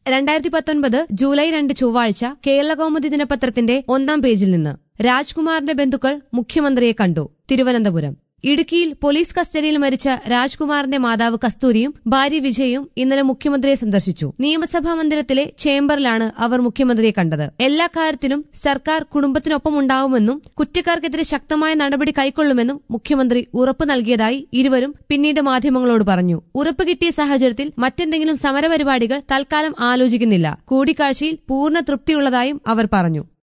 രണ്ടായിരത്തി പത്തൊൻപത് ജൂലൈ രണ്ട് ചൊവ്വാഴ്ച കേരള കൗമുദി ദിനപത്രത്തിന്റെ ഒന്നാം പേജിൽ നിന്ന് രാജ്കുമാറിന്റെ ബന്ധുക്കൾ മുഖ്യമന്ത്രിയെ കണ്ടു തിരുവനന്തപുരം ഇടുക്കിയിൽ പോലീസ് കസ്റ്റഡിയിൽ മരിച്ച രാജ്കുമാറിന്റെ മാതാവ് കസ്തൂരിയും ഭാര്യ വിജയും ഇന്നലെ മുഖ്യമന്ത്രിയെ സന്ദർശിച്ചു നിയമസഭാ മന്ദിരത്തിലെ ചേംബറിലാണ് അവർ മുഖ്യമന്ത്രിയെ കണ്ടത് എല്ലാ കാര്യത്തിലും സർക്കാർ കുടുംബത്തിനൊപ്പം ഉണ്ടാവുമെന്നും കുറ്റക്കാർക്കെതിരെ ശക്തമായ നടപടി കൈക്കൊള്ളുമെന്നും മുഖ്യമന്ത്രി ഉറപ്പ് നൽകിയതായി ഇരുവരും പിന്നീട് മാധ്യമങ്ങളോട് പറഞ്ഞു ഉറപ്പ് കിട്ടിയ സാഹചര്യത്തിൽ മറ്റെന്തെങ്കിലും സമരപരിപാടികൾ തൽക്കാലം ആലോചിക്കുന്നില്ല കൂടിക്കാഴ്ചയിൽ പൂർണ്ണ തൃപ്തിയുള്ളതായും അവർ പറഞ്ഞു